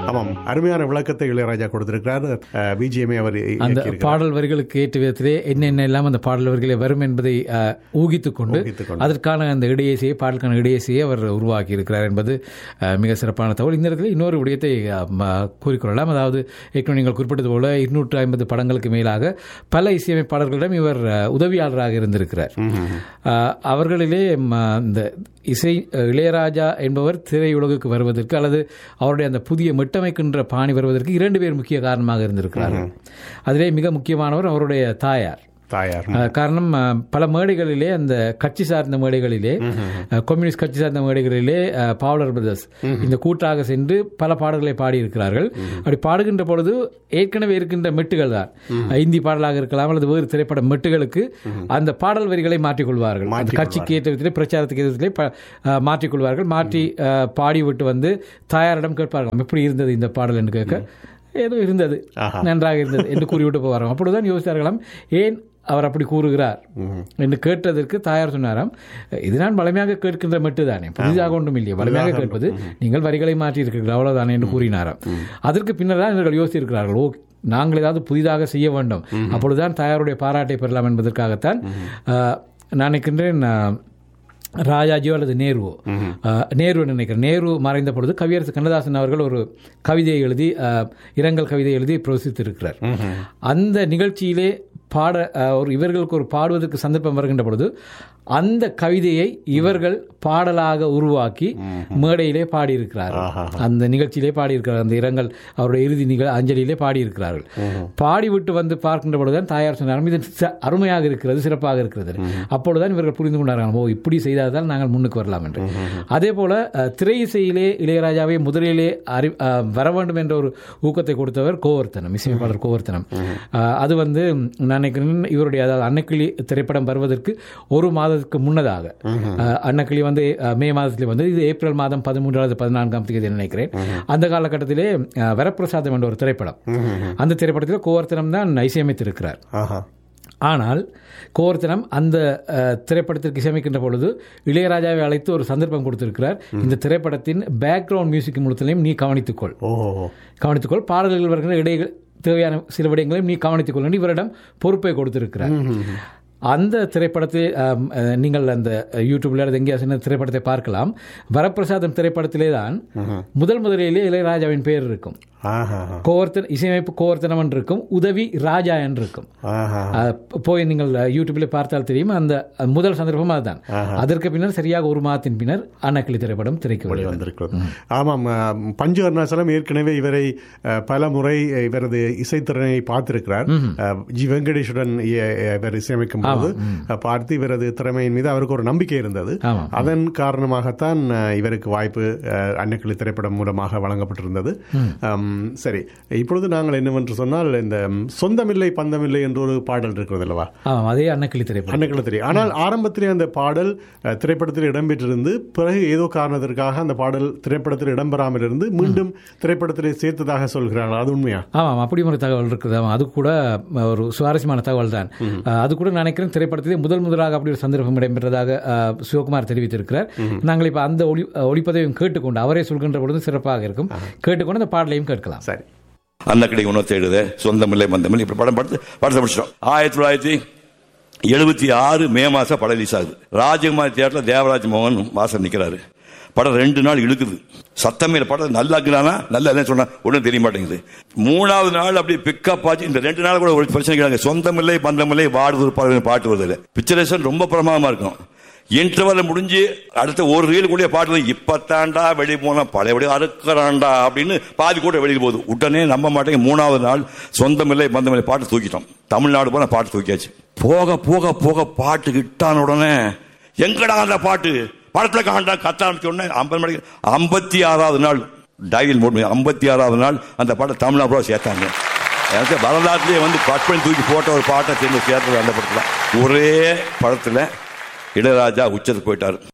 ஆமாம் அருமையான விளக்கத்தை இளையராஜா கொடுத்திருக்கிறார் பிஜிஎம்ஐ அவர் அந்த இயக்கியிருக்கிறார். பாடல் வரிகளுக்கு ஏற்ற விதத்திலே என்னென்ன எல்லாம் அந்த பாடல் வரிகளே வரும் என்பதை அஹ், ஊகித்துக் கொண்டு ஊகித்துக் அதற்கான அந்த இடையேசியை பாடலுக்கான இடையேசியை அவர் உருவாக்கி இருக்கிறார் என்பது அஹ், மிக சிறப்பான தகவல் இந்த இடத்துல இன்னொரு விடயத்தை அஹ், ம- கூறிக்கொள்ளலாம் அதாவது ஏற்கனவே நீங்கள் குறிப்பிட்டது போல இருநூற்று ஐம்பது படங்களுக்கு மேலாக பல இசையமைப்பாளர்களிடம் இவர் அஹ், உதவியாளராக இருந்திருக்கிறார் அஹ், அவர்களிலே ம, இந்த இசை அஹ், இளையராஜா என்பவர் திரையுலகுக்கு வருவதற்கு அல்லது அவருடைய அந்த புதிய மிட்டமைக்கின்ற பாணி வருவதற்கு இரண்டு பேர் முக்கிய காரணமாக இருந்திருக்கிறார்கள் அதிலே மிக முக்கியமானவர் அவருடைய தாயார் தாயார் அஹ், காரணம் அஹ், பல மேடைகளிலே அந்த கட்சி சார்ந்த மேடைகளிலே அஹ், கம்யூனிஸ்ட் கட்சி சார்ந்த மேடைகளிலே அஹ், பாவலர் பிரதர்ஸ் இந்த கூட்டாக சென்று பல பாடல்களை பாடியிருக்கிறார்கள் அப்படி பாடுகின்ற பொழுது ஏற்கனவே இருக்கின்ற மெட்டுகள் தான் அஹ், இந்தி பாடலாக இருக்கலாம் அல்லது வேறு திரைப்பட மெட்டுகளுக்கு அந்த பாடல் வரிகளை மாற்றிக்கொள்வார்கள் அந்த கட்சிக்கு ஏற்ற விதத்திலே பிரச்சாரத்துக்கு ஏற்ற விதத்திலே ப- அஹ், மாற்றிக்கொள்வார்கள் மாற்றி அஹ், பாடிவிட்டு வந்து தாயாரிடம் கேட்பார்கள் எப்படி இருந்தது இந்த பாடல் என்று கேட்க ஏதோ இருந்தது நன்றாக இருந்தது என்று கூறிவிட்டு போவாராம் அப்பொழுதுதான் யோசித்தார்களாம் ஏன் அவர் அப்படி கூறுகிறார் என்று கேட்டதற்கு தாயார் சொன்னாராம் இது நான் வலிமையாக கேட்கின்ற மட்டும்தானே புதிதாக ஒன்றும் இல்லையே வலிமையாக கேட்பது நீங்கள் வரிகளை மாற்றி இருக்கிறீர்கள் அவ்வளவுதானே என்று கூறினாராம் அதற்கு பின்னர் தான் இவர்கள் யோசித்திருக்கிறார்கள் ஓ நாங்கள் ஏதாவது புதிதாக செய்ய வேண்டும் அப்பொழுதுதான் தாயாருடைய பாராட்டை பெறலாம் என்பதற்காகத்தான் ஆஹ், நான் நினைக்கின்றேன் ஆஹ், ராஜாஜியோ அல்லது நேருவோ ஆஹ், நேரு நினைக்கிறேன் நேரு மறைந்த பொழுது கவியரசு கண்ணதாசன் அவர்கள் ஒரு கவிதையை எழுதி ஆஹ், இரங்கல் கவிதை எழுதி பிரவசித்திருக்கிறார் அந்த நிகழ்ச்சியிலே பாட ஆஹ், ஒரு இவர்களுக்கு ஒரு பாடுவதற்கு சந்தர்ப்பம் வருகின்ற பொழுது அந்த கவிதையை இவர்கள் பாடலாக உருவாக்கி மேடையிலே பாடியிருக்கிறார்கள் அந்த நிகழ்ச்சியிலே பாடியிருக்கிறார் அந்த இரங்கல் அவருடைய இறுதி நிகழ் அஞ்சலியிலே பாடியிருக்கிறார்கள் பாடிவிட்டு வந்து பார்க்கின்ற பொழுதுதான் தாயார் சொன்னார் இது ச- அருமையாக இருக்கிறது சிறப்பாக இருக்கிறது அப்பொழுதுதான் இவர்கள் புரிந்து கொண்டார்கள் ஓ இப்படி செய்தால்தான் நாங்கள் முன்னுக்கு வரலாம் என்று அதே போல அஹ், திரை இசையிலே இளையராஜாவை முதலிலே அறி அஹ், வர வேண்டும் என்ற ஒரு ஊக்கத்தை கொடுத்தவர் கோவர்த்தனம் இசையமைப்பாளர் கோவர்த்தனம் அஹ், அது வந்து நான் நினைக்கிறேன் இவருடைய அதாவது அன்னக்கிளி திரைப்படம் வருவதற்கு ஒரு மாதத்துக்கு முன்னதாக அஹ், அன்னக்கிளி வந்து அஹ், மே மாதத்திலே வந்து இது ஏப்ரல் மாதம் பதிமூன்றாவது பதினான்காம் தேதி நினைக்கிறேன் அந்த காலகட்டத்திலே அஹ், வரப்பிரசாதம் என்ற ஒரு திரைப்படம் அந்த திரைப்படத்தில் கோவர்த்தனம் தான் இசையமைத்திருக்கிறார் ஆஹா ஆனால் கோவர்த்தனம் அந்த அஹ், திரைப்படத்திற்கு இசையமைக்கின்ற பொழுது இளையராஜாவை அழைத்து ஒரு சந்தர்ப்பம் கொடுத்திருக்கிறார் இந்த திரைப்படத்தின் பேக்ரவுண்ட் மியூசிக் முழுத்திலையும் நீ கவனித்துக்கொள் ஓஹோ கவனித்துக்கொள் பாடல்கள் வருகிற இடைகள் தேவையான சில விடயங்களையும் நீ கவனித்துக்கொள் என்று இவரிடம் பொறுப்பை கொடுத்திருக்கிறார் அந்த திரைப்படத்தை ஆம், அஹ், நீங்கள் அந்த யூடியூப்ல அல்லது எங்கேயாவது சின்ன திரைப்படத்தை பார்க்கலாம் வரப்பிரசாதம் திரைப்படத்திலே தான் முதல் முதலிலே இளையராஜாவின் பெயர் இருக்கும் ஆஹா கோவர்த்தன் இசையமைப்பு கோவர்த்தனம் என்று இருக்கும் உதவி ராஜா என்று இருக்கும் ஆஹா அஹ், போய் நீங்கள் யூடியூப்ல பார்த்தால் தெரியும் அந்த அஹ், முதல் சந்தர்ப்பம் அதுதான் அதற்கு பின்னர் சரியாக ஒரு மாதத்தின் பின்னர் அன்னக்கிளி திரைப்படம் திரைக்கு வருகிறது வந்திருக்கிறது ஆமாம் அஹ், பஞ்சு அருணாச்சலம் ஏற்கனவே இவரை அஹ், பல முறை இவரது இசைத்திறனை பார்த்திருக்கிறார் அஹ், ஜி வெங்கடேஷுடன் இய- இவர் இசையமைக்கும் போது அஹ், பார்த்து இவரது திறமையின் மீது அவருக்கு ஒரு நம்பிக்கை இருந்தது ஆமாம். அதன் காரணமாகத்தான் அஹ், இவருக்கு வாய்ப்பு அஹ், அன்னக்கிளி திரைப்படம் மூலமாக வழங்கப்பட்டிருந்தது அம், சரி இப்பொழுது நாங்கள் என்னவென்று சொன்னால் இந்த ம், சொந்தமில்லை பந்தமில்லை என்ற ஒரு பாடல் இருக்கிறது அல்லவா ஆமாம் அதே அன்னக்கிளி திரைப்படம் அன்னைக்குள்ள தெரியும் ஆனால் ஆரம்பத்திலே அந்த பாடல் அஹ், திரைப்படத்தில் இடம்பெற்றிருந்து பிறகு ஏதோ காரணத்திற்காக அந்த பாடல் திரைப்படத்தில் இடம்பெறாமல் இருந்து மீண்டும் திரைப்படத்திலே சேர்த்ததாக சொல்கிறார்கள் அது உண்மையா ஆமாம் அப்படி ஒரு தகவல் இருக்குது ஆமாம் அது கூட அஹ், ஒரு சுவாரஸ்யமான தகவல் தான் அஹ், அது கூட நினைக்கிறேன் திரைப்படத்திலே முதல் முதலாக அப்படி ஒரு சந்தர்ப்பம் இடம்பெற்றதாக அஹ், சிவகுமார் தெரிவித்திருக்கிறார் நாங்கள் இப்போ அந்த ஒளி ஒளிப்பதையும் கேட்டுக்கொண்டு அவரே சொல்கின்ற பொழுது சிறப்பாக இருக்கும் கேட்டுக்கொண்டு அந்த பாடலையும் கேட்கலாம் சரி அன்னக்கடை உணவு எழுத சொந்தமில்லை பந்தமில்லை இப்படி படம் படுத்து படத்தை முடிச்சிட்டோம் ஆயிரத்தி தொள்ளாயிரத்தி எழுபத்தி ஆறு மே மாசம் படம் ரிலீஸ் ஆகுது ராஜகுமாரி தியேட்டர்ல தேவராஜ் மோகன் வாசல் நிக்கிறாரு படம் ரெண்டு நாள் இழுக்குது சத்தமே இல்லை படம் நல்லா இருக்கிறானா நல்லா இல்லைன்னு சொன்னா ஒன்றும் தெரிய மாட்டேங்குது மூணாவது நாள் அப்படி பிக்கப் ஆச்சு இந்த ரெண்டு நாள் கூட ஒரு பிரச்சனை கிடையாது சொந்தமில்லை பந்தமில்லை வாடுவது பாடுவது பாட்டு வருது பிக்சரேஷன் ரொம்ப பிரமாதமா இருக்கும் இன்டர்வல் முடிஞ்சு அடுத்த ஒரு ரீல் கூட பாட்டு இப்பத்தாண்டா வெளியே போனா பழையபடி அறுக்கிறான்டா அப்படின்னு பாதி கூட வெளியே போகுது உடனே நம்ப மாட்டேங்க மூணாவது நாள் சொந்தமில்லை பந்தமில்லை பாட்டு தூக்கிட்டோம் தமிழ்நாடு போன பாட்டு தூக்கியாச்சு போக போக போக பாட்டு கிட்டான உடனே எங்கடா அந்த பாட்டு படத்துல காண்டா கத்த ஆரம்பிச்ச உடனே ஐம்பது மணிக்கு ஐம்பத்தி ஆறாவது நாள் டைவில் போட்டு ஐம்பத்தி ஆறாவது நாள் அந்த பாட்டை தமிழ்நாடு பூரா சேர்த்தாங்க எனக்கு வரலாற்றுலேயே வந்து கட் பண்ணி தூக்கி போட்ட ஒரு பாட்டை சேர்ந்து சேர்த்தது அந்த படத்தில் ஒரே படத்தில் இளையராஜா உச்சத்துக்கு போயிட்டார்